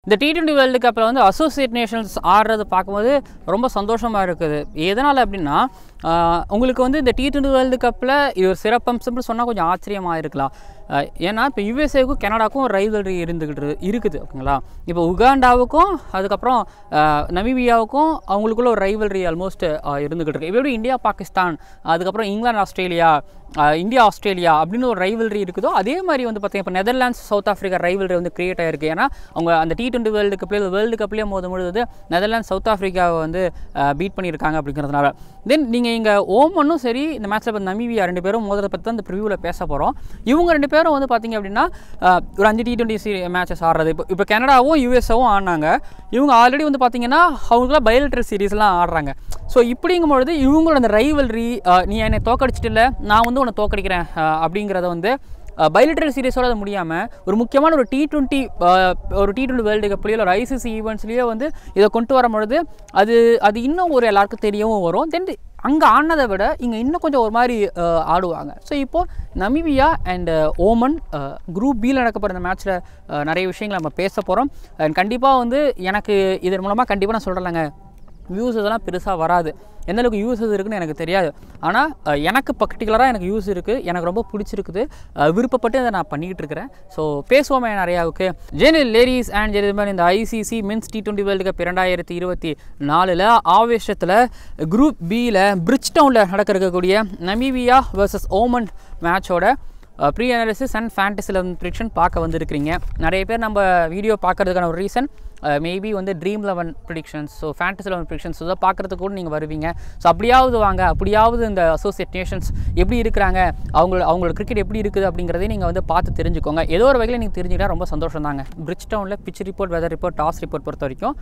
இந்த D twenty world கப்பில் வந்து அசோசியேட் நேஷன்ஸ் ஆடுறது பார்க்கும்போது ரொம்ப சந்தோஷமாக இருக்குது எதனால் அப்படின்னா ஆஹ், உங்களுக்கு வந்து இந்த டி டுவெண்ட்டி வேர்ல்டு கப்பில் இது ஒரு சிறப்பம்சம்னு சொன்னால் கொஞ்சம் ஆச்சரியமாக இருக்கலாம் ஆஹ், ஏன்னா இப்போ யுஎஸ்ஏவுக்கும் கனடாக்கும் ரைவல்ரி இருந்துக்கிட்டு இரு- இருக்குது ஓகேங்களா இப்போ உகாண்டாவுக்கும் அதுக்கப்புறம் ஆஹ், நமீபியாவுக்கும் அவங்களுக்குள்ள ஒரு ரைவல்ரி ஆல்மோஸ்ட் இருந்துக்கிட்டு இருக்கு இப்போ எப்படி இந்தியா பாகிஸ்தான் அதுக்கப்புறம் இங்கிலாந்து ஆஸ்திரேலியா ஆஹ், இந்தியா ஆஸ்திரேலியா அப்படின்னு ஒரு ரைவல்ரி இருக்குதோ அதே மாதிரி வந்து பார்த்தீங்கன்னா இப்போ நெதர்லாண்ட்ஸ் சவுத் ஆஃப்ரிக்கா ரைவல்ரி வந்து கிரியேட் ஆயிருக்கு ஏன்னா அவங்க அந்த டி டுவெண்ட்டி வேர்ல்டு கப்லேயே வேர்ல்டு கப்லேயே மோதும் பொழுது நெதர்லாண்ட்ஸ் சவுத் ஆஃப்ரிக்காவை வந்து பீட் பண்ணியிருக்காங்க அப்படிங்கிறதுனால தென் நீங்கள் இங்கே ஓமனும் சரி இந்த மேட்ச்சில் இப்போ நமீபியா ரெண்டு பேரும் மோதுறதை பற்றி தான் இந்த ப்ரிவியூவில் பேச போகிறோம் இவங்க ரெண்டு பேரும் வந்து பார்த்தீங்க அப்படின்னா ஆஹ், ஒரு அஞ்சு டி டுவெண்ட்டி சி மேட்சஸ் ஆடுறது இப்போ இப்போ கனடாவும் யூஎஸ்ஏவும் ஆடினாங்க இவங்க ஆல்ரெடி வந்து பார்த்தீங்கன்னா அவங்களாம் பயோலிட்டர் சீரீஸ்லாம் ஆடுறாங்க ஸோ இப்படிங்கும்பொழுது இவங்களோட அந்த ரைவல்ரி நீ என்னை தோக்கடிச்சிட்டு இல்லை நான் வந்து உன்னை தோக்கடிக்கிறேன் ஆஹ், அப்படிங்கிறத வந்து பைலிட்டரல் சீரிஸோட அது முடியாமல் ஒரு முக்கியமான ஒரு டி டுவெண்ட்டி ஒரு டி டுவெண்ட்டி வேர்ல்டு கப்லேயோ ஒரு ஐசிசி ஈவெண்ட்ஸ்லேயோ வந்து இதை கொண்டு வரும்பொழுது அது அது இன்னும் ஒரு எல்லாருக்கும் தெரியவும் வரும் தென் அங்கே ஆடினதை விட இங்கே இன்னும் கொஞ்சம் ஒரு மாதிரி அஹ், ஆடுவாங்க ஸோ இப்போது நமீபியா அண்ட் ஓமன் குரூப் பியில் நடக்க போகிற இந்த மேட்ச்சில் நிறைய விஷயங்கள் நம்ம பேச போகிறோம் அண்ட் கண்டிப்பாக வந்து எனக்கு இதன் மூலமாக கண்டிப்பாக நான் சொல்கிறேங்க வியூஸ் இதெல்லாம் பெருசாக வராது எந்த அளவுக்கு யூஸஸ் இருக்குன்னு எனக்கு தெரியாது ஆனால் அஹ், எனக்கு பர்டிகுலராக எனக்கு யூஸ் இருக்குது எனக்கு ரொம்ப பிடிச்சிருக்குது அஹ், விருப்பப்பட்டு அதை நான் பண்ணிக்கிட்டு இருக்கிறேன் ஸோ பேசுவோமே நிறையாவுக்கு ஜெனில் லேடிஸ் அண்ட் ஜெனில்மேன் இந்த ICC men's T twenty world cup இரண்டாயிரத்தி இருபத்தி நாலில் ஆவேசத்தில் குரூப் பியில் பிரிட்ஜ் டவுனில் நடக்க இருக்கக்கூடிய நமீபியா வர்சஸ் ஓமன் மேட்சோட pre analysis and fantasy eleven prediction பார்க்க வந்திருக்கிறீங்க நிறைய பேர் நம்ம வீடியோ பார்க்கறதுக்கான ஒரு ரீசன் மேபி வந்து dream eleven predictions so fantasy eleven predictions இதை பார்க்குறதுக்கு கூட நீங்கள் வருவீங்க ஸோ அப்படியாவது வாங்க அப்படியாவது இந்த அசோசியேட் நேஷன்ஸ் எப்படி இருக்கிறாங்க அவங்க அவங்களோட கிரிக்கெட் எப்படி இருக்குது அப்படிங்கிறதையும் நீங்கள் வந்து பார்த்து தெரிஞ்சுக்கோங்க ஏதோ ஒரு வகையில் நீங்கள் தெரிஞ்சுக்கிட்டா ரொம்ப சந்தோஷம் தாங்க பிரிட்ஜ் டவுனில் pitch report weather report toss report பொறுத்த வரைக்கும்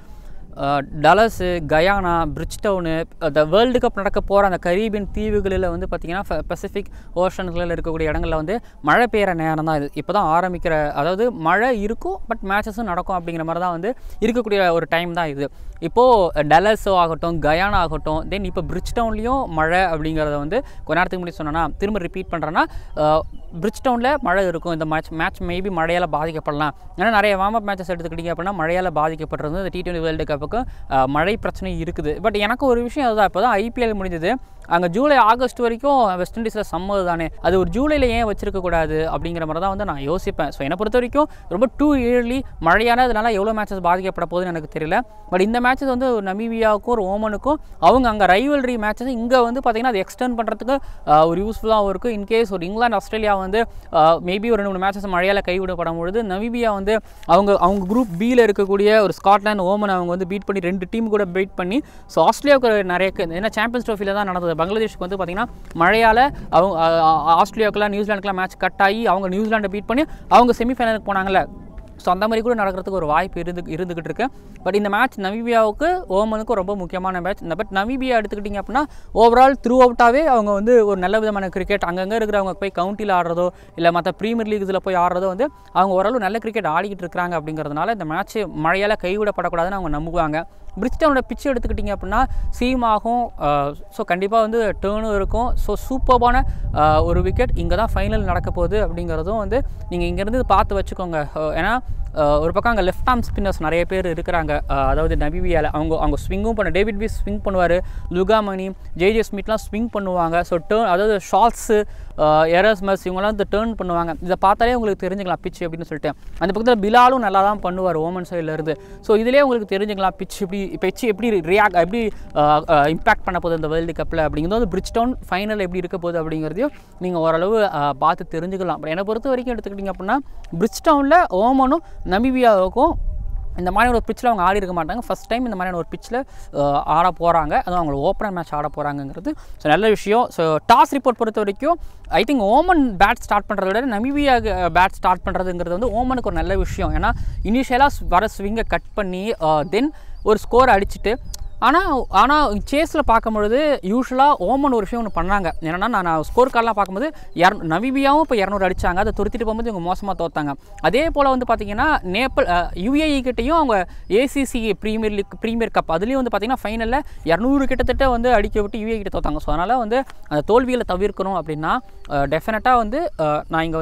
டலஸு கயானா பிரிட்ஜ் டவுனு அந்த வேர்ல்டு கப் நடக்க போகிற அந்த கரீபியன் தீவுகளில் வந்து பார்த்திங்கன்னா பசிபிக் ஓஷன்களில் இருக்கக்கூடிய இடங்களில் வந்து மழை பெய்கிற நேரம் தான் இது இப்போ தான் ஆரம்பிக்கிற அதாவது மழை இருக்கும் பட் மேட்சஸும் நடக்கும் அப்படிங்கிற மாதிரி தான் வந்து இருக்கக்கூடிய ஒரு டைம் தான் இது இப்போது டலஸோ ஆகட்டும் கயானா ஆகட்டும் தென் இப்போ பிரிட்ஜ் டவுன்லேயும் மழை அப்படிங்கிறத வந்து கொஞ்ச நேரத்துக்கு முன்னாடி சொன்னேன்னா திரும்ப ரிப்பீட் பண்ணுறேன்னா பிரிட்ஜ் டவுனில் மழை இருக்கும் இந்த மேட்ச் மேட்ச் மேபி மழையால் பாதிக்கப்படலாம் ஏன்னா நிறைய வார்ம் அப் மேட்சஸ் எடுத்துக்கிட்டிங்க அப்படின்னா மழையால் பாதிக்கப்படுறது இந்த டி டுவெண்ட்டி வேர்ல்டு கப்புக்கு அஹ், மழை பிரச்சனை இருக்குது பட் எனக்கு ஒரு விஷயம் அதுதான் இப்போ தான் ஐபிஎல் முடிஞ்சது அங்கே ஜூலை ஆகஸ்ட் வரைக்கும் வெஸ்ட் இண்டீஸில் சம்மர் தானே அது ஒரு ஜூலையில் ஏன் வச்சிருக்க கூடாது அப்படிங்கிற மாதிரி தான் வந்து நான் யோசிப்பேன் ஸோ என்னை பொறுத்த வரைக்கும் ரொம்ப டூ இயர்லி மழையானதுனால எவ்வளோ மேட்சஸ் பாதிக்கப்பட போகுதுன்னு எனக்கு தெரியல பட் இந்த மேட்சஸ் வந்து ஒரு நமீபியாவுக்கும் ஒரு ஓமனுக்கும் அவங்க அங்கே ரைவல்ரி மேட்சஸ் இங்கே வந்து பார்த்தீங்கன்னா அது எக்ஸ்டெண்ட் பண்ணுறதுக்கு அஹ், ஒரு யூஸ்ஃபுல்லாகவும் இருக்கும் இன்கேஸ் ஒரு இங்கிலாந்து ஆஸ்திரேலியா வந்து மேபி ஒரு ரெண்டு மூணு மேட்சஸ் மழையால் கைவிடப்படும் பொழுது நமீபியா வந்து அவங்க அவங்க குரூப் பியில் இருக்கக்கூடிய ஒரு ஸ்காட்லாந்து ஓமன் அவங்க வந்து பீட் பண்ணி ரெண்டு டீம் கூட பீட் பண்ணி ஸோ ஆஸ்திரேலியாவுக்கு நிறைய க- ஏன்னா சாம்பியன்ஸ் ட்ரோஃபியில் தான் நடந்தது பங்களாதேஷ்க்கு வந்து பார்த்தீங்கன்னா மழையால் அவங்க அஹ், அஹ், ஆஸ்திரேலியாவுக்குலாம் நியூசிலாண்டுக்குலாம் மேட்ச் கட் ஆகி அவங்க நியூசிலாண்டை பீட் பண்ணி அவங்க செமிஃபைனலுக்கு போனாங்கல்ல ஸோ அந்த மாதிரி கூட நடக்கிறதுக்கு ஒரு வாய்ப்பு இருந்து இருந்துகிட்டு இருக்கு பட் இந்த மேட்ச் நமீபியாவுக்கு ஓமனுக்கும் ரொம்ப முக்கியமான மேட்ச் இந்த பட் நமீபியா எடுத்துக்கிட்டிங்க அப்படின்னா ஓவரால் த்ரூ அவுட்டாகவே அவங்க வந்து ஒரு நல்ல விதமான கிரிக்கெட் அங்கங்கே இருக்கிறவங்க போய் கவுண்டியில் ஆடுறதோ இல்லை மற்ற ப்ரீமியர் லீக்ஸில் போய் ஆடுறதோ வந்து அவங்க ஓரளவு நல்ல கிரிக்கெட் ஆடிக்கிட்டு இருக்காங்க அப்படிங்கிறதுனால இந்த மேட்ச் மழையால் கைவிடப்படக்கூடாதுன்னு அவங்க நம்புவாங்க பிரிஸ்டனோட பிச் எடுத்துக்கிட்டிங்க அப்படின்னா சீம் ஆகும் ஸோ கண்டிப்பாக வந்து டேர்னும் இருக்கும் ஸோ சூப்பர்பான ஒரு விக்கெட் இங்கே தான் ஃபைனல் நடக்க போகுது அப்படிங்கிறதும் வந்து நீங்கள் இங்கேருந்து பார்த்து வச்சுக்கோங்க அஹ், ஏன்னா அஹ், ஒரு பக்கம் அங்கே லெஃப்ட் ஆர்ம் ஸ்பின்னர்ஸ் நிறைய பேர் இருக்கிறாங்க அஹ், அதாவது நபிவியால் அவங்க அவங்க ஸ்விங்கும் பண்ண டேவிட் பி ஸ்விங் பண்ணுவார் லுகாமணி ஜேஜே ஸ்மித்லாம் ஸ்விங் பண்ணுவாங்க ஸோ டேர்ன் அதாவது ஷார்ட்ஸு எரஸ்மஸ் இவங்கெல்லாம் வந்து டேர்ன் பண்ணுவாங்க இதை பார்த்தாலே உங்களுக்கு தெரிஞ்சுக்கலாம் பிச் அப்படின்னு சொல்லிட்டு அந்த பக்கத்தில் பிலாலும் நல்லா தான் பண்ணுவார் ஓமன் சைட்லேருந்து ஸோ இதிலே உங்களுக்கு தெரிஞ்சுக்கலாம் பிச் எப்படி பிச் எப்படி ரியாக்ட் எப்படி இம்பாக்ட் பண்ண போகுது இந்த வேர்ல்டு கப்பில் அப்படிங்கிறது வந்து பிரிட்ஜ் டவுன் ஃபைனல் எப்படி இருக்க போகுது அப்படிங்கிறதையும் நீங்கள் ஓரளவு அஹ், பார்த்து தெரிஞ்சுக்கலாம் பட் என்னை பொறுத்த வரைக்கும் எடுத்துக்கிட்டிங்க அப்படின்னா பிரிட்ஜ் டவுனில் ஓமனும் நமீபியாவுக்கும் இந்த மாதிரி ஒரு பிச்சில் அவங்க ஆடி இருக்க மாட்டாங்க ஃபஸ்ட் டைம் இந்த மாதிரியான ஒரு பிச்சில் ஆட போகிறாங்க அதுவும் அவங்க ஓப்பனர் மேட்ச் ஆட போகிறாங்கங்கிறது ஸோ நல்ல விஷயம் ஸோ டாஸ் ரிப்போர்ட் பொறுத்த வரைக்கும் I think Oman bat start பண்ணுறத விட நமீபியா பேட் ஸ்டார்ட் பண்ணுறதுங்கிறது வந்து ஓமனுக்கு ஒரு நல்ல விஷயம் ஏன்னா இனிஷியலாக வர ஸ்விங்கை கட் பண்ணி தென் ஒரு ஸ்கோர் அடிச்சுட்டு ஆனால் ஆனால் சேஸில் பார்க்கும்பொழுது யூஸ்வலாக ஓமன் ஒரு விஷயம் ஒன்று பண்ணாங்க என்னன்னா நான் ஸ்கோர் கார்டெலாம் பார்க்கும்போது இர நவிபியாவும் இப்போ இரநூறு அடிச்சாங்க அதை துரத்திட்டு போகும்போது இவங்க மோசமாக தோத்தாங்க அதே போல் வந்து பார்த்தீங்கன்னா நேபாள் யுஏஇ கிட்டேயும் அவங்க ACC premier league premier cup அதுலேயும் வந்து பார்த்தீங்கன்னா ஃபைனலில் இரநூறு கிட்டத்தட்ட வந்து அடிக்க விட்டு யுஏஇ கிட்ட தோத்தாங்க ஸோ அதனால் வந்து அந்த தோல்விகளை தவிர்க்கணும் அப்படின்னா டெஃபினட்டாக வந்து அஹ், நான் இங்கே வந்து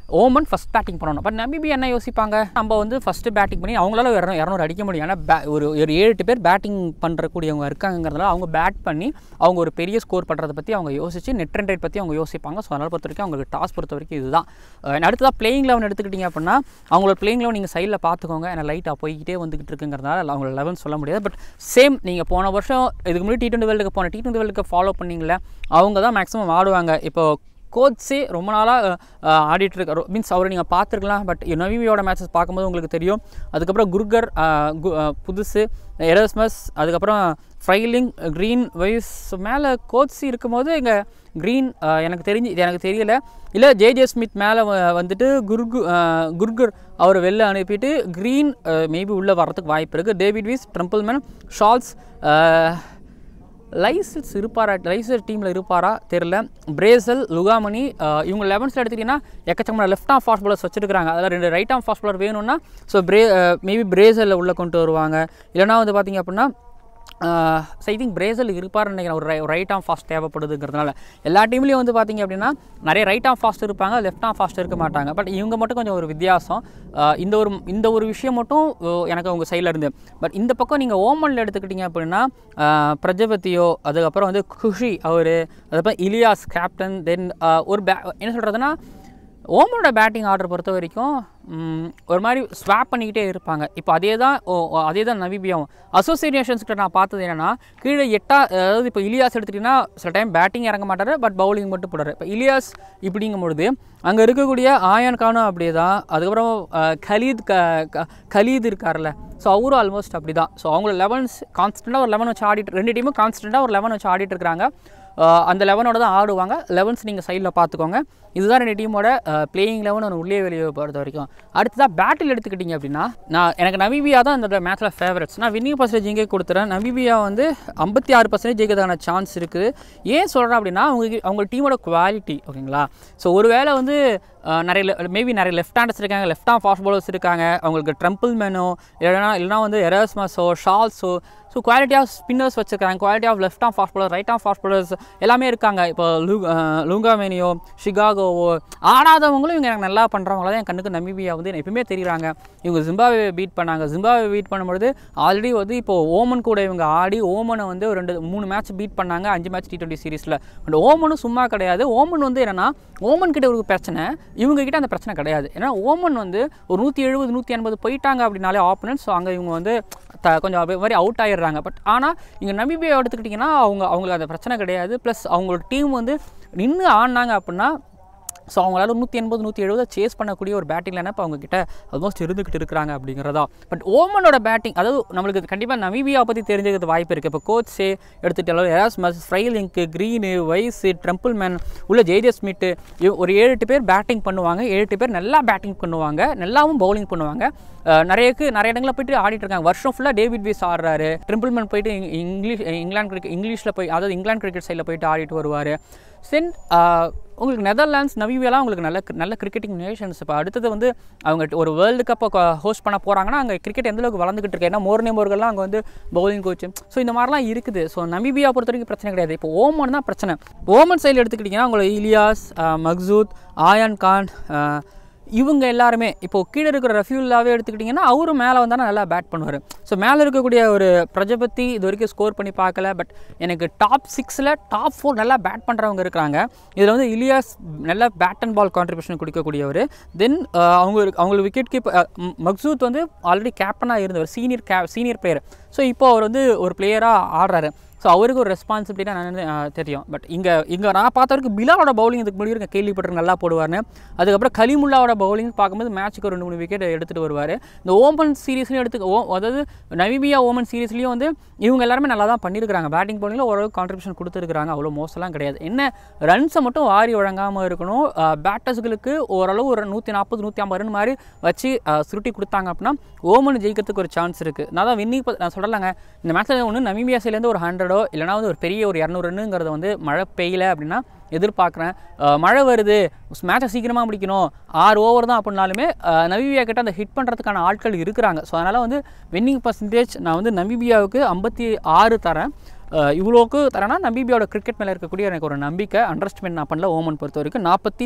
ஓமன் ஃபஸ்ட் பேட்டிங் பண்ணணும் பட் நம்பிபி என்ன யோசிப்பாங்க நம்ம வந்து ஃபஸ்ட்டு பேட்டிங் பண்ணி அவங்களால இரநூறு இரநூறு அடிக்க முடியும் ஏன்னா பே ஒரு ஒரு ஏழு எட்டு பேர் பேட்டிங் பண்ணுறக்கூடியவங்க இருக்காங்கிறதுனால அவங்க பேட் பண்ணி அவங்க ஒரு பெரிய ஸ்கோர் பண்ணுறதை பற்றி அவங்க யோசிச்சு நெட் ரன் ரேட் பற்றி அவங்க யோசிப்பாங்க ஸோ அதனால் பொறுத்த வரைக்கும் அவங்களுக்கு டாஸ் பொறுத்த வரைக்கும் இதுதான் அஹ் அடுத்ததாக பிளேயிங் லெவன் எடுத்துக்கிட்டிங்க அப்படின்னா அவங்களோட பிளேயிங் லெவன் நீங்கள் சைடில் பார்த்துக்கோங்க ஏன்னா லைட்டாக போய்கிட்டே வந்துகிட்டு இருக்குங்கிறதுனால அவங்களோட லெவன் சொல்ல முடியாது பட் சேம் நீங்கள் போன வருஷம் இதுக்கு முன்னாடி டி டுவெண்ட்டி வேர்ல்டுக்கு போன டி டுவெண்ட்டி வேர்ல்டுக்கு ஃபாலோ பண்ணீங்களே அவங்க தான் மேக்ஸிமம் ஆடுவாங்க இப்போ கோச்சே ரொம்ப நாளாக ஆடிட்டு இருக்காரு மீன்ஸ் அவரை நீங்கள் பார்த்துருக்கலாம் பட் நவிவியோட மேட்சஸ் பார்க்கும்போது உங்களுக்கு தெரியும் அதுக்கப்புறம் குர்கர் அஹ், கு- அஹ், புதுசு எரஸ்மஸ் அதுக்கப்புறம் ஃப்ரைலிங் க்ரீன் வைஸ் மேலே கோட்ஸ் இருக்கும்போது இங்கே க்ரீன் எனக்கு தெரிஞ்சு இது எனக்கு தெரியல இல்லை ஜேஜே ஸ்மித் மேலே வந்துட்டு குர்கு அஹ், குர்கர் அவர் வெளில அனுப்பிட்டு க்ரீன் மேபி உள்ளே வர்றதுக்கு வாய்ப்பு இருக்குது டேவிட் வீஸ் ட்ரம்பிள்மேன் ஷால்ஸ் லைசல்ஸ் இருப்பாரா லைசல் டீமில் இருப்பாரா தெரில பிரேசல் லுகாமணி அஹ், இவங்க லெவன்ஸில் எடுத்துக்கிட்டிங்கன்னா எக்கச்சக்கமான லெஃப்ட் ஆம் ஃபாஸ்ட் பாலர்ஸ் வச்சிருக்காங்க அதில் ரெண்டு ரைட் ஆம் ஃபாஸ்ட் பாலர் வேணும்னா ஸோ பிரே மேபி பிரேசலில் உள்ளே கொண்டு வருவாங்க இல்லைனா வந்து பார்த்திங்க அப்படின்னா ஐ திங்க் பிரேசல் இருப்பார்னு நினைக்கிறேன் ஒரு ரை ரைட் ஆம் ஃபாஸ்ட் தேவைப்படுதுங்கிறதுனால எல்லா டீம்லேயும் வந்து பார்த்திங்க அப்படின்னா நிறைய ரைட் ஆம் ஃபாஸ்ட் இருப்பாங்க லெஃப்ட் ஆம் ஃபாஸ்ட் இருக்க மாட்டாங்க பட் இவங்க மட்டும் கொஞ்சம் ஒரு வித்தியாசம் அஹ், இந்த ஒரு இந்த ஒரு விஷயம் மட்டும் அஹ், எனக்கு அவங்க சைடில் இருந்து பட் இந்த பக்கம் நீங்கள் ஓமனில் எடுத்துக்கிட்டிங்க அப்படின்னா அஹ், பிரஜபதியோ அதுக்கப்புறம் வந்து குஷி அவர் அதுக்கப்புறம் இலியாஸ் கேப்டன் தென் ஒரு பே என்ன சொல்கிறதுனா ஓமனோட பேட்டிங் ஆர்டர் பொறுத்த வரைக்கும் ம், ஒரு மாதிரி ஸ்வாப் பண்ணிக்கிட்டே இருப்பாங்க இப்போ அதே தான் ஓ- ஓ, அதே தான் நவிபியாவும் அசோசியேஷன்ஸ்கிட்ட நான் பார்த்தது என்னன்னா கீழே எட்டா அதாவது இப்போ இலியாஸ் எடுத்துக்கிட்டிங்கன்னா சில டைம் பேட்டிங் இறங்க மாட்டார் பட் பவுலிங் மட்டும் போடுறாரு இப்போ இலியாஸ் இப்படிங்கும் பொழுது அங்கே இருக்கக்கூடிய ஆயான் கானும் அப்படியே தான் அதுக்கப்புறம் அஹ், கலீத் க க- கலீத் இருக்கார்ல ஸோ அவரும் ஆல்மோஸ்ட் அப்படி தான் ஸோ அவங்க லெவன்ஸ் கான்ஸ்டண்ட்டாக ஒரு லெவன் வச்சு ஆடிட்டு ரெண்டு டீமும் கான்ஸ்டண்ட்டாக ஒரு லெவன் வச்சு ஆடிட்டு இருக்காங்க அஹ் அந்த லெவனோட தான் ஆடுவாங்க லெவன்ஸ் நீங்கள் சைடில் பார்த்துக்கோங்க இதுதான் ரெண்டு டீமோட பிளேயிங் லெவன் ஒன்று உள்ளே வெளியே பொறுத்த வரைக்கும் அடுத்ததாக பேட்டில் எடுத்துக்கிட்டிங்க அப்படின்னா நான் எனக்கு நவிபியா தான் இந்த மேட்ச்சில் ஃபேவரட்ஸ் நான் வின்னிங் பர்சன்டேஜ் இங்கே கொடுத்துறேன் நவிபியா வந்து ஐம்பத்தி ஆறு பர்சன்டேஜ் ஜெயிக்கிறதுக்கான சான்ஸ் இருக்குது ஏன் சொல்கிறேன் அப்படின்னா அவங்க அவங்க டீமோட குவாலிட்டி ஓகேங்களா ஸோ ஒருவேளை வந்து அஹ், நிறைய மேபி நிறைய லெஃப்ட் ஹேண்டர்ஸ் இருக்காங்க லெஃப்ட் ஆம் ஃபாஸ்ட் பாலர்ஸ் இருக்காங்க அவங்களுக்கு ட்ரம்பிள் மேனோ இல்லைனா இல்லைனா வந்து எரஸ்மஸோ ஷால்ஸோ ஸோ குவாலிட்டி ஆஃப் ஸ்பின்னர்ஸ் வச்சுருக்காங்க quality of left arm fast bowler right arm fast bowlers எல்லாமே இருக்காங்க இப்போ லூ லூங்காமேனியோ ஷிகாகோவோ ஆடாதவங்களும் இவங்க எனக்கு நல்லா பண்ணுறவங்கள தான் என் கண்ணுக்கு நமிபியா வந்து எனக்கு எப்பயுமே தெரியுறாங்க இவங்க ஜிம்பாவே பீட் பண்ணாங்க ஜிம்பாவே பீட் பண்ணும்பொழுது ஆல்ரெடி வந்து இப்போ ஓமன் கூட இவங்க ஆடி ஓமனை வந்து ஒரு ரெண்டு மூணு மேட்ச் பீட் பண்ணாங்க அஞ்சு மேட்ச் டி டுவெண்ட்டி சீரிஸில் பட் ஓமனும் சும்மா கிடையாது ஓமன் வந்து என்னன்னா ஓமன் கிட்ட ஒரு பிரச்சனை இவங்க கிட்ட அந்த பிரச்சனை கிடையாது ஏன்னா ஓமன் வந்து ஒரு நூற்றி எழுபது நூற்றி எண்பது போயிட்டாங்க அப்படின்னாலே ஆப்பனன்ஸ் ஸோ அங்கே இவங்க வந்து த கொஞ்சம் அது மாதிரி அவுட் ஆயிடுறாங்க பட் ஆனால் இங்கே நமிபியா எடுத்துக்கிட்டிங்கன்னா அவங்க அவங்களுக்கு அந்த பிரச்சனை கிடையாது ப்ளஸ் அவங்களோட டீம் வந்து நின்று ஆடினாங்க அப்படின்னா ஸோ அவங்களால நூற்றி எண்பது நூற்றி எழுபது சேஸ் பண்ணக்கூடிய ஒரு பேட்டிங் லைனப் அவங்க கிட்ட ஆல்மோஸ்ட் இருந்துக்கிட்டு இருக்கிறாங்க அப்படிங்கிறதா பட் ஓமனோட பேட்டிங் அதாவது நம்மளுக்கு கண்டிப்பாக நமீபியா பற்றி தெரிஞ்சுக்கிறது வாய்ப்பு இருக்குது இப்போ கோச்சே எடுத்துட்டாலும் Erasmus Frylinck Green Wiese Trumpelmann உள்ள ஜேஜே ஸ்மிட்டு ஒரு ஏழு எட்டு பேர் பேட்டிங் பண்ணுவாங்க ஏழு எட்டு பேர் நல்லா பேட்டிங் பண்ணுவாங்க நல்லாவும் பவுலிங் பண்ணுவாங்க அஹ் நிறையக்கு நிறைய இடங்களில் போயிட்டு ஆடிட்டு இருக்காங்க வருஷம் ஃபுல்லாக டேவிட் வீஸ் ஆடுறாரு ட்ரிம்பிள்மேன் போயிட்டு இங்- இங்கிலீஷ் இங்கிலாந்து கிரிக்கெட் இங்கிலீஷில் போய் அதாவது இங்கிலாந்து கிரிக்கெட் சைடில் போயிட்டு ஆடிட்டு வருவார் சென் உங்களுக்கு நெதர்லாண்ட்ஸ் நவிவியெல்லாம் உங்களுக்கு நல்ல நல்ல கிரிக்கெட்டிங் நேஷன்ஸ் இப்போ அடுத்தது வந்து அவங்க ஒரு வேர்ல்டு கப்பை ஹோஸ்ட் பண்ண போகிறாங்கன்னா அங்கே கிரிக்கெட் எந்த அளவுக்கு வளர்ந்துக்கிட்டு இருக்கு ஏன்னா மோர்னே மோர்கள்லாம் அங்கே வந்து பவுலிங் கோச் ஸோ இந்த மாதிரிலாம் இருக்குது ஸோ நமீபியா பொறுத்த வரைக்கும் பிரச்சனை கிடையாது இப்போ ஓமன் தான் பிரச்சனை ஓமன் சைடில் எடுத்துக்கிட்டிங்கன்னா உங்களை இலியாஸ் அஹ், மக்சூத் ஆயான் கான் அஹ், இவங்க எல்லாருமே இப்போ கீழே இருக்கிற ரஃபியுல்லாவே எடுத்துக்கிட்டிங்கன்னா அவரும் மேலே வந்தால் நல்லா பேட் பண்ணுவார் ஸோ மேலே இருக்கக்கூடிய ஒரு பிரஜபதி இது வரைக்கும் ஸ்கோர் பண்ணி பார்க்கல பட் எனக்கு டாப் சிக்ஸில் டாப் ஃபோர் நல்லா பேட் பண்ணுறவங்க இருக்கிறாங்க இதில் வந்து இலியாஸ் நல்லா பேட் அண்ட் பால் கான்ட்ரிபியூஷன் கொடுக்கக்கூடியவர் தென் அவங்க அவங்களுக்கு விக்கெட் கீப் மக்சூத் வந்து ஆல்ரெடி கேப்டனாக இருந்தவர் சீனியர் கே சீனியர் பிளேயர் ஸோ இப்போ அவர் வந்து ஒரு பிளேயராக ஆடுறாரு ஸோ அவருக்கு ஒரு ரெஸ்பான்சிபிலிட்டி நான் அஹ், தெரியும் பட் இங்கே இங்கே நான் பார்த்த வரைக்கும் பிலாலோட பவுலிங் இதுக்கு முன்னாடி இருக்க கேள்விப்பட்டிருக்க நல்லா போடுவார்னு அதுக்கப்புறம் கலிமுல்லாவோட பவுலிங் பார்க்கும்போது மேட்ச்சுக்கு ரெண்டு மூணு விக்கெட் எடுத்துகிட்டு வருவார் இந்த ஓமன் சீரீஸ்லையும் எடுத்து ஓ அதாவது நவிபியா ஓமன் சீரீஸ்லையும் வந்து இவங்க எல்லாருமே நல்லா தான் பண்ணியிருக்காங்க பேட்டிங் பவுலிங்கில் ஓரளவுக்கு கான்ட்ரிபியூஷன் கொடுத்துருக்காங்க அவ்வளோ மோசம்லாம் கிடையாது என்ன ரன்ஸை மட்டும் வாரி வழங்காமல் இருக்கணும் பேட்டர்ஸ்களுக்கு ஓரளவு ஒரு நூற்றி நாற்பது நூற்றி ஐம்பது ரன் மாதிரி வச்சு அஹ், சுருட்டி கொடுத்தாங்க அப்படின்னா ஓமன் ஜெயிக்கிறதுக்கு ஒரு சான்ஸ் இருக்குது நான் தான் வின்னிங் நான் சொல்லலைங்க இந்த மேட்ச்சில் ஒன்று நமீபியா சைட்லேருந்து ஒரு ஹண்ட்ரடோ இல்லைனா வந்து ஒரு பெரிய ஒரு இரநூறு ரன்னுங்கிறத வந்து மழை பெய்யல அப்படின்னா எதிர்பார்க்குறேன் அஹ், மழை வருது மேட்சை சீக்கிரமாக முடிக்கணும் ஆறு ஓவர் தான் அப்படின்னாலுமே அஹ், நமீபியா கிட்ட அந்த ஹிட் பண்ணுறதுக்கான ஆட்கள் இருக்கிறாங்க ஸோ அதனால் வந்து வின்னிங் பர்சன்டேஜ் நான் வந்து நமீபியாவுக்கு ஐம்பத்தி ஆறு தரேன் இவ்வளோக்கு தரேன்னா நம்பிபியோட கிரிக்கெட் மேலே இருக்கக்கூடிய எனக்கு ஒரு நம்பிக்கை அண்டர்ஸ்டிமேட் நான் பண்ணல ஓமன் பொறுத்த வரைக்கும் நாற்பத்தி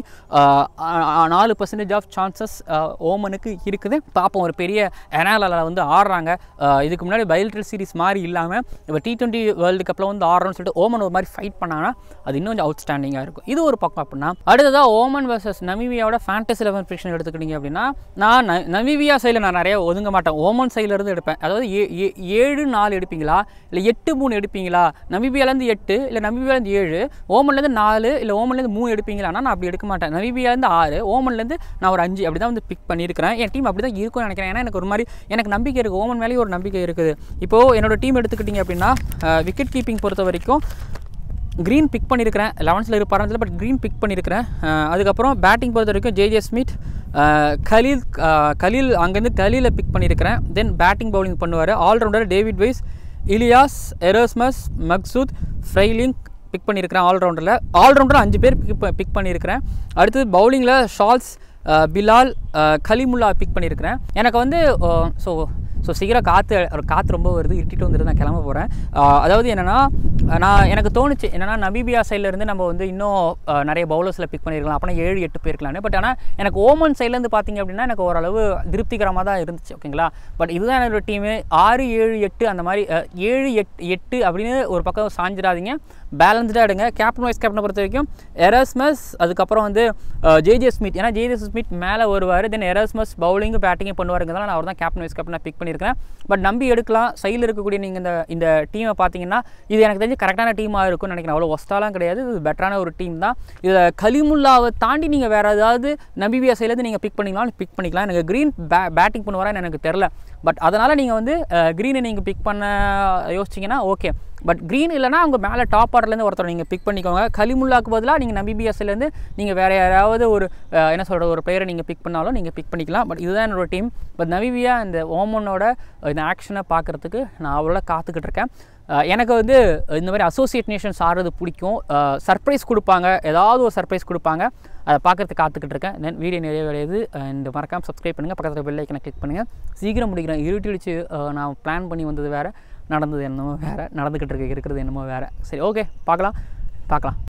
நாலு பர்சன்டேஜ் ஆஃப் சான்சஸ் ஓமனுக்கு இருக்குது பார்ப்போம் ஒரு பெரிய எனாலில் வந்து ஆடுறாங்க அஹ் இதுக்கு முன்னாடி பைல்ட்ரல் சீரிஸ் மாதிரி இல்லாமல் இப்போ டி டுவெண்ட்டி வேர்ல்டு கப்பில் வந்து ஆடுறோம்னு சொல்லிட்டு ஓமன் ஒரு மாதிரி ஃபைட் பண்ணாங்கன்னா அது இன்னும் கொஞ்சம் அவுட்ஸ்டாண்டிங்காக இருக்கும் இது ஒரு பக்கம் அப்படின்னா அடுத்ததாக ஓமன் வர்சஸ் நமீபியாவோட ஃபேண்டஸ் லெவன் ப்ரிக்ஷன் எடுத்துக்கிட்டீங்க அப்படின்னா நான் ந- நமீபியா சைடில் நான் நிறைய ஒதுங்க மாட்டேன் ஓமன் சைடில் இருந்து எடுப்பேன் அதாவது ஏ- ஏ- ஏழு நாலு எடுப்பீங்களா இல்லை எட்டு மூணு எடுப்பீங்களா நமீபியாலேருந்து எட்டு இல்லை நமீபியாலேருந்து ஏழு ஓமன்லேருந்து நாலு இல்லை ஓமன்லேருந்து மூணு எடுப்பீங்களான்னா நான் அப்படி எடுக்க மாட்டேன் நமீபியாலேருந்து ஆறு ஓமன்லேருந்து நான் ஒரு அஞ்சு அப்படி தான் வந்து பிக் பண்ணியிருக்கிறேன் என் டீம் அப்படி தான் இருக்கும்னு நினைக்கிறேன் ஏன்னா எனக்கு ஒரு மாதிரி எனக்கு நம்பிக்கை இருக்குது ஓமன் மேலேயும் ஒரு நம்பிக்கை இருக்குது இப்போது என்னோட டீம் எடுத்துக்கிட்டிங்க அப்படின்னா விக்கெட் கீப்பிங் பொறுத்த வரைக்கும் க்ரீன் பிக் பண்ணியிருக்கிறேன் லெவன்ஸில் இருப்பாரு பட் க்ரீன் பிக் பண்ணியிருக்கிறேன் அஹ் அதுக்கப்புறம் பேட்டிங் பொறுத்த வரைக்கும் ஜேஜே ஸ்மித் அஹ் கலீல் அஹ் கலீல் அங்கேருந்து கலீலை பிக் பண்ணியிருக்கிறேன் தென் பேட்டிங் பவுலிங் பண்ணுவார் allrounder David Wiese Ilyas Erasmus Maqsood Frylinck pick பண்ணியிருக்கிறேன் ஆல்ரவுண்டரில் ஆல்ரவுண்டர் அஞ்சு பேர் பிக் பிக் பண்ணியிருக்கிறேன் அடுத்தது பவுலிங்கில் ஷால்ஸ் அஹ் பிலால் அஹ் கலிமுல்லா பிக் பண்ணியிருக்கிறேன் எனக்கு வந்து ஸோ ஸோ சீக்கிரம் காற்று ஒரு காற்று ரொம்ப வருது இருட்டிட்டு வந்துட்டு நான் கிளம்ப போகிறேன் அதாவது என்னென்னா நான் எனக்கு தோணுச்சு என்னென்னா நபீபியா சைட்லேருந்து நம்ம வந்து இன்னும் அஹ், நிறைய பவுலர்ஸில் பிக் பண்ணியிருக்கலாம் அப்போனா ஏழு எட்டு போயிருக்கலான்னு பட் ஆனால் எனக்கு ஓமன் சைட்லேருந்து பார்த்தீங்க அப்படின்னா எனக்கு ஓரளவு திருப்திகரமாக தான் இருந்துச்சு ஓகேங்களா பட் இதுதான் என்னோட டீமு ஆறு ஏழு எட்டு அந்த மாதிரி அஹ், ஏழு எட்டு எட்டு அப்படின்னு ஒரு பக்கம் சாஞ்சிடாதீங்க பேலன்ஸ்டாக எடுங்க கேப்டன் வைஸ் கேப்டனை பொறுத்த வரைக்கும் எரஸ்மஸ் அதுக்கப்புறம் வந்து ஜேஜே ஸ்மித் ஏன்னா ஜேஜே ஸ்மித் மேலே வருவார் தென் எரஸ்மஸ் பவுலிங்கு பேட்டிங்கும் பண்ணுவாருங்கிறதால நான் அவர் தான் கேப்டன் வைஸ் கேப்டனாக பிக் பண்ணியிருக்கிறேன் பட் நம்பி எடுக்கலாம் சைடில் இருக்கக்கூடிய நீங்கள் இந்த இந்த டீமை பார்த்தீங்கன்னா இது எனக்கு தெரிஞ்சு கரெக்டான டீமாக இருக்கும்னு நினைக்கிறேன் அவ்வளோ ஒஸ்டாலாம் கிடையாது இது பெட்டரான ஒரு டீம் தான் இதில் கலிமுல்லாவை தாண்டி நீங்கள் வேறு ஏதாவது நம்பிபியா சைட்லேருந்து நீங்கள் பிக் பண்ணிக்கலாம் பிக் பண்ணிக்கலாம் எனக்கு க்ரீன் பே பேட்டிங் பண்ணுவாரான்னு எனக்கு தெரில பட் அதனால் நீங்கள் வந்து க்ரீனை நீங்கள் பிக் பண்ண யோசிச்சிங்கன்னா ஓகே பட் க்ரீன் இல்லைனா அவங்க மேலே டாப் ஆர்டர்லேருந்து ஒருத்தர் நீங்கள் பிக் பண்ணிக்கோங்க கலிமுல்லாக்கு பதிலாக நீங்கள் நம்பிபிஎஸ்லேருந்து நீங்கள் வேறு யாராவது ஒரு அஹ், என்ன சொல்கிற ஒரு பிளேயரை நீங்கள் பிக் பண்ணாலும் நீங்கள் பிக் பண்ணிக்கலாம் பட் இதுதான் என்னோட டீம் பட் நவிபியா இந்த ஓமனோட இந்த ஆக்ஷனை பார்க்குறதுக்கு நான் அவ்வளோ காத்துக்கிட்டு இருக்கேன் அஹ், எனக்கு வந்து இந்த மாதிரி அசோசியேட் நேஷன்ஸ் ஆடுறது பிடிக்கும் சர்ப்ரைஸ் கொடுப்பாங்க ஏதாவது ஒரு சர்ப்ரைஸ் கொடுப்பாங்க அதை பார்க்கறதுக்கு காத்துக்கிட்டு இருக்கேன் தென் வீடியோ நிறைய வரையுது அண்ட் மறக்காமல் சப்ஸ்கிரைப் பண்ணுங்கள் பக்கத்தில் பெல் ஐக்கனை கிளிக் பண்ணுங்கள் சீக்கிரம் முடிக்கிறேன் இருட்டிடுச்சு அஹ், நான் பிளான் பண்ணி வந்தது வேறு நடந்தது என்னமோ வேறு நடந்துக்கிட்டு இருக்க இருக்கிறது என்னமோ வேறு சரி ஓகே பார்க்கலாம் பார்க்கலாம்